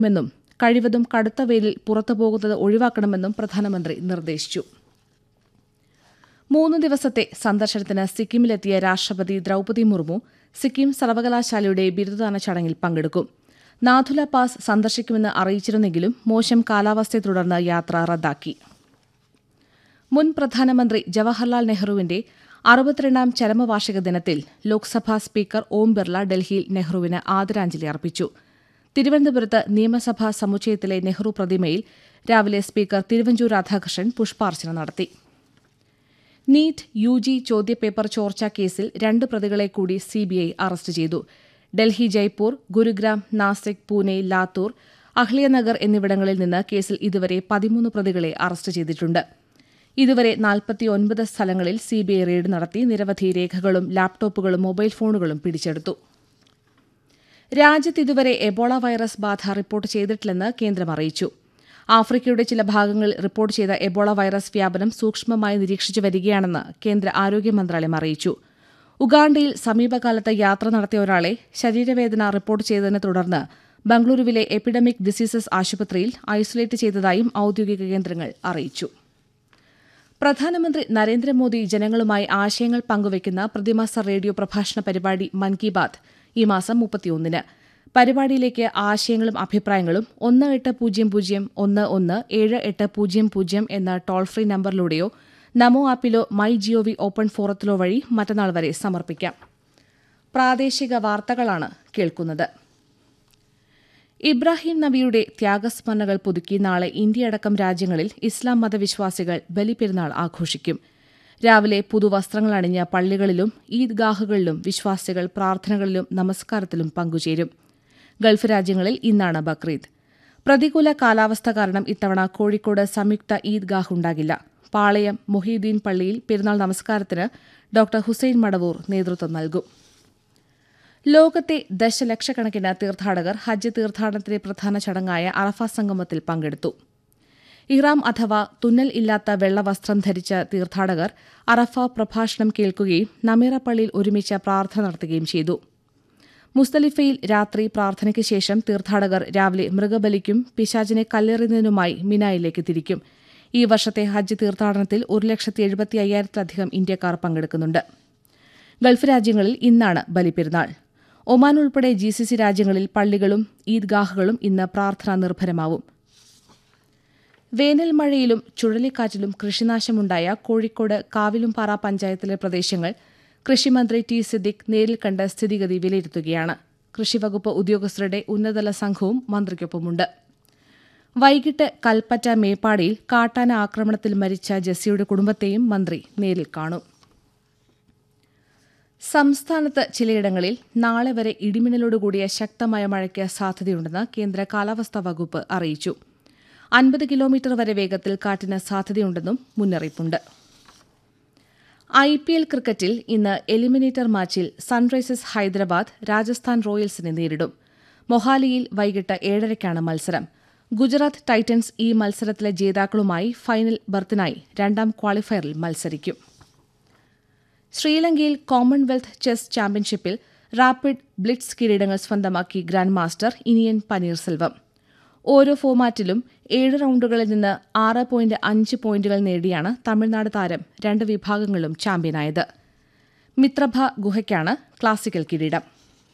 മെന്നും കഴിവതും കടുത്ത വെയിലിൽ പുറത്തു പോകുന്നത് ഒഴിവാക്കണമെന്നും പ്രധാനമന്ത്രി നിർദ്ദേശിച്ചു മൂന്ന് ദിവസത്തെ സന്ദർശനത്തിന് സിക്കിമിലെത്തിയ രാഷ്ട്രപതി ദ്രൌപതി മുർമു സിക്കിം സർവകലാശാലയുടെ ബിരുദദാന ചടങ്ങിൽ പങ്കെടുക്കും നാഥുല പാസ് സന്ദർശിക്കുമെന്ന് അറിയിച്ചിരുന്നെങ്കിലും മോശം കാലാവസ്ഥയെ തുടർന്ന് യാത്ര റദ്ദാക്കി മുൻ പ്രധാനമന്ത്രി ജവഹർലാൽ നെഹ്റുവിന്റെ അറുപത്തിരണ്ടാം ചരമവാർഷിക ദിനത്തിൽ ലോക്സഭാ സ്പീക്കർ ഓം ബിർള ഡൽഹിയിൽ നെഹ്റുവിന് ആദരാഞ്ജലി അർപ്പിച്ചു തിരുവനന്തപുരത്ത് നിയമസഭാ സമുച്ചയത്തിലെ നെഹ്റു പ്രതിമയിൽ രാവിലെ സ്പീക്കർ തിരുവഞ്ചൂർ രാധാകൃഷ്ണൻ പുഷ്പാർച്ചന നടത്തി നീറ്റ് യു ജി ചോദ്യപേപ്പർ ചോർച്ചാ കേസിൽ രണ്ട് പ്രതികളെ കൂടി സിബിഐ അറസ്റ്റ് ചെയ്തു ഡൽഹി ജയ്പൂർ ഗുരുഗ്രാം നാസിക് പൂനെ ലാത്തൂർ അഹ്ലിയനഗർ എന്നിവിടങ്ങളിൽ നിന്ന് കേസിൽ ഇതുവരെ പതിമൂന്ന് പ്രതികളെ അറസ്റ്റ് ചെയ്തിട്ടുണ്ട് ഇതുവരെ നാൽപ്പത്തിയൊൻപത് സ്ഥലങ്ങളിൽ സിബിഐ റെയ്ഡ് നടത്തി നിരവധി രേഖകളും ലാപ്ടോപ്പുകളും മൊബൈൽ ഫോണുകളും പിടിച്ചെടുത്തു രാജ്യത്ത് ഇതുവരെ എബോള വൈറസ് ബാധ റിപ്പോർട്ട് ചെയ്തിട്ടില്ലെന്ന് കേന്ദ്രം അറിയിച്ചു ആഫ്രിക്കയുടെ ചില ഭാഗങ്ങളിൽ റിപ്പോർട്ട് ചെയ്ത എബോള വൈറസ് വ്യാപനം സൂക്ഷ്മമായി നിരീക്ഷിച്ചു വരികയാണെന്ന് കേന്ദ്ര ആരോഗ്യ മന്ത്രാലയം അറിയിച്ചു ഉഗാണ്ടയിൽ സമീപകാലത്ത് യാത്ര നടത്തിയ ഒരാളെ ശരീരവേദന റിപ്പോർട്ട് ചെയ്തതിനെ തുടർന്ന് ബംഗളൂരുവിലെ എപ്പിഡമിക് ഡിസീസസ് ആശുപത്രിയിൽ ഐസൊലേറ്റ് ചെയ്തതായും ഔദ്യോഗിക കേന്ദ്രങ്ങൾ അറിയിച്ചു പ്രധാനമന്ത്രി നരേന്ദ്രമോദി ജനങ്ങളുമായി ആശയങ്ങൾ പങ്കുവയ്ക്കുന്ന പ്രതിമാസ റേഡിയോ പ്രഭാഷണ പരിപാടി മൻ കി ബാത് ഈ മാസം മുപ്പത്തിയൊന്നിന് പരിപാടിയിലേക്ക് ആശയങ്ങളും അഭിപ്രായങ്ങളും ഒന്ന് എട്ട് പൂജ്യം പൂജ്യം ഒന്ന് ഒന്ന് ഏഴ് എട്ട് പൂജ്യം പൂജ്യം എന്ന ടോൾ ഫ്രീ നമ്പറിലൂടെയോ നമോ ആപ്പിലോ മൈ ജിഒവി ഓപ്പൺ ഫോറത്തിലോ വഴി മറ്റന്നാൾ വരെ സമർപ്പിക്കാം പ്രാദേശിക വാർത്തകളാണ് കേൾക്കുന്നത് ഇബ്രാഹിം നബിയുടെ ത്യാഗസ്മരണകൾ പുതുക്കി നാളെ ഇന്ത്യയടക്കം രാജ്യങ്ങളിൽ ഇസ്ലാം മതവിശ്വാസികൾ ബലിപെരുന്നാൾ ആഘോഷിക്കും രാവിലെ പുതുവസ്ത്രങ്ങൾ അണിഞ്ഞ പള്ളികളിലും ഈദ്ഗാഹുകളിലും വിശ്വാസികൾ പ്രാർത്ഥനകളിലും നമസ്കാരത്തിലും പങ്കുചേരും ഗൾഫ് രാജ്യങ്ങളിൽ ഇന്നാണ് ബക്രീദ് പ്രതികൂല കാലാവസ്ഥ കാരണം ഇത്തവണ കോഴിക്കോട് സംയുക്ത ഈദ്ഗാഹ് ഉണ്ടാകില്ല പാളയം മൊഹീദ്ദീൻ പള്ളിയിൽ പെരുന്നാൾ നമസ്കാരത്തിന് ഡോക്ടർ ഹുസൈൻ മടവൂർ നേതൃത്വം നൽകും ലോകത്തെ ദശലക്ഷക്കണക്കിന് തീർത്ഥാടകർ ഹജ്ജ് തീർത്ഥാടനത്തിലെ പ്രധാന ചടങ്ങായ അറഫ സംഗമത്തിൽ പങ്കെടുത്തു ഇഹ്റാം അഥവാ തുന്നൽ ഇല്ലാത്ത വെള്ളവസ്ത്രം ധരിച്ച തീർത്ഥാടകർ അറഫ പ്രഭാഷണം കേൾക്കുകയും നമീറ പള്ളിയിൽ ഒരുമിച്ച് പ്രാർത്ഥന നടത്തുകയും ചെയ്തു മുസ്തലിഫയിൽ രാത്രി പ്രാർത്ഥനയ്ക്ക് ശേഷം തീർത്ഥാടകർ രാവിലെ മൃഗബലിക്കും പിശാചിനെ കല്ലെറിയുന്നതിനുമായി മിനായിലേക്ക് തിരിക്കും ഈ വർഷത്തെ ഹജ്ജ് തീർത്ഥാടനത്തിൽ ഒരു ലക്ഷത്തി എഴുപത്തി അയ്യായിരത്തിലധികം ഇന്ത്യക്കാർ പങ്കെടുക്കുന്നുണ്ട് ഗൾഫ് രാജ്യങ്ങളിൽ ഇന്നാണ് ബലിപ്പെരുന്നാൾ ഒമാൻ ഉൾപ്പെടെ ജി സി സി രാജ്യങ്ങളിൽ പള്ളികളും ഈദ്ഗാഹുകളും ഇന്ന് പ്രാർത്ഥനാ നിർഭരമാവും വേനൽ മഴയിലും ചുഴലിക്കാറ്റിലും കൃഷിനാശമുണ്ടായ കോഴിക്കോട് കാവിലുംപാറ പഞ്ചായത്തിലെ പ്രദേശങ്ങൾ കൃഷിമന്ത്രി ടി സിദ്ദിഖ് നേരിൽ കണ്ട് സ്ഥിതിഗതി വിലയിരുത്തുകയാണ് കൃഷിവകുപ്പ് ഉദ്യോഗസ്ഥരുടെ ഉന്നതതല സംഘവും മന്ത്രിക്കൊപ്പമുണ്ട് വൈകിട്ട് കൽപ്പറ്റ മേപ്പാടിയിൽ കാട്ടാന ആക്രമണത്തിൽ മരിച്ച ജെസ്സിയുടെ കുടുംബത്തെയും മന്ത്രി നേരിൽ കാണും സംസ്ഥാനത്ത് ചിലയിടങ്ങളിൽ നാളെ വരെ ഇടിമിന്നലോടുകൂടിയ ശക്തമായ മഴയ്ക്ക് സാധ്യതയുണ്ടെന്ന് കേന്ദ്ര കാലാവസ്ഥാ വകുപ്പ് അറിയിച്ചു അൻപത് കിലോമീറ്റർ വരെ വേഗത്തിൽ കാറ്റിന് സാധ്യതയുണ്ടെന്നും മുന്നറിയിപ്പുണ്ട് ഐ പി എൽ ക്രിക്കറ്റിൽ ഇന്ന് എലിമിനേറ്റർ മാച്ചിൽ സൺറൈസേഴ്സ് ഹൈദരാബാദ് രാജസ്ഥാൻ റോയൽസിനെ നേരിടും മൊഹാലിയിൽ വൈകിട്ട് ഏഴരയ്ക്കാണ് മത്സരം ഗുജറാത്ത് ടൈറ്റൻസ് ഈ മത്സരത്തിലെ ജേതാക്കളുമായി ഫൈനൽ ബർത്തിനായി രണ്ടാം ക്വാളിഫയറിൽ മത്സരിക്കും ശ്രീലങ്കയിൽ കോമൺവെൽത്ത് ചെസ് ചാമ്പ്യൻഷിപ്പിൽ റാപ്പിഡ് ബ്ലിറ്റ്സ് കിരീടങ്ങൾ സ്വന്തമാക്കി ഗ്രാൻഡ് മാസ്റ്റർ ഇനിയൻ പനീർസെൽവം ഓരോ ഫോമാറ്റിലും ഏഴ് റൌണ്ടുകളിൽ നിന്ന് ആറ് പോയിന്റ് അഞ്ച് പോയിന്റുകൾ നേടിയാണ് തമിഴ്നാട് താരം രണ്ട് വിഭാഗങ്ങളിലും ചാമ്പ്യനായത് മിത്രഭ ഗുഹയ്ക്കാണ് ക്ലാസിക്കൽ കിരീടം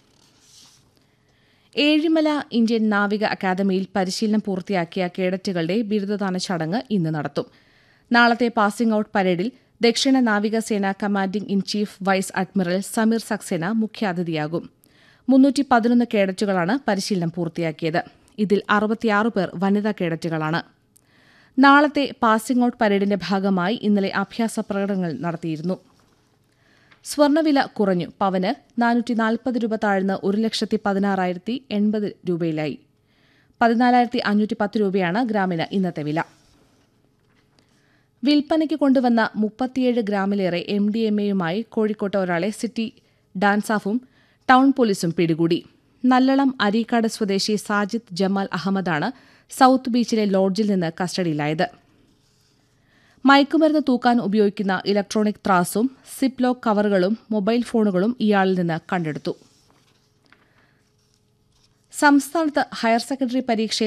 ഏഴിമല ഇന്ത്യൻ നാവിക അക്കാദമിയിൽ പരിശീലനം പൂർത്തിയാക്കിയ കേഡറ്റുകളുടെ ബിരുദദാന ചടങ്ങ് ഇന്ന് നടത്തും നാളത്തെ പാസിംഗ് ഔട്ട് പരേഡിൽ ദക്ഷിണ നാവികസേന commanding in chief vice admiral Sameer Saxena മുഖ്യാതിഥിയാകും മുന്നൂറ്റി പതിനൊന്ന് കേഡറ്റുകളാണ് പരിശീലനം പൂർത്തിയാക്കിയത് ഇതിൽ അറുപത്തിയാറ് പേർ വനിതാ കേഡറ്റുകളാണ് നാളത്തെ പാസിംഗ് ഔട്ട് പരേഡിന്റെ ഭാഗമായി ഇന്നലെ അഭ്യാസ പ്രകടനങ്ങൾ നടത്തിയിരുന്നു സ്വർണ്ണവില കുറഞ്ഞു പവന് നാനൂറ്റി നാൽപ്പത് രൂപ താഴ്ന്ന് ഒരു ലക്ഷത്തി പതിനാറായിരത്തി എൺപത് രൂപയിലായി പതിനാലായിരത്തി അഞ്ഞൂറ്റി പത്ത് രൂപയാണ് ഗ്രാമിന് ഇന്നത്തെ വില വിൽപ്പനയ്ക്ക് കൊണ്ടുവന്ന മുപ്പത്തിയേഴ് ഗ്രാമിലേറെ എം ഡി എം എയുമായി കോഴിക്കോട്ട് ഒരാളെ സിറ്റി ഡാൻസാഫും ടൗൺ പോലീസും പിടികൂടി നല്ലളം അരീക്കാട് സ്വദേശി സാജിദ് ജമാൽ അഹമ്മദാണ് സൌത്ത് ബീച്ചിലെ ലോഡ്ജിൽ നിന്ന് കസ്റ്റഡിയിലായത് മയക്കുമരുന്ന് തൂക്കാൻ ഉപയോഗിക്കുന്ന ഇലക്ട്രോണിക് ത്രാസും സിപ്പ് ലോക്ക് കവറുകളും മൊബൈൽ ഫോണുകളും ഇയാളിൽ നിന്ന് കണ്ടെടുത്തു സംസ്ഥാനത്ത് ഹയർ സെക്കൻഡറി പരീക്ഷയിൽ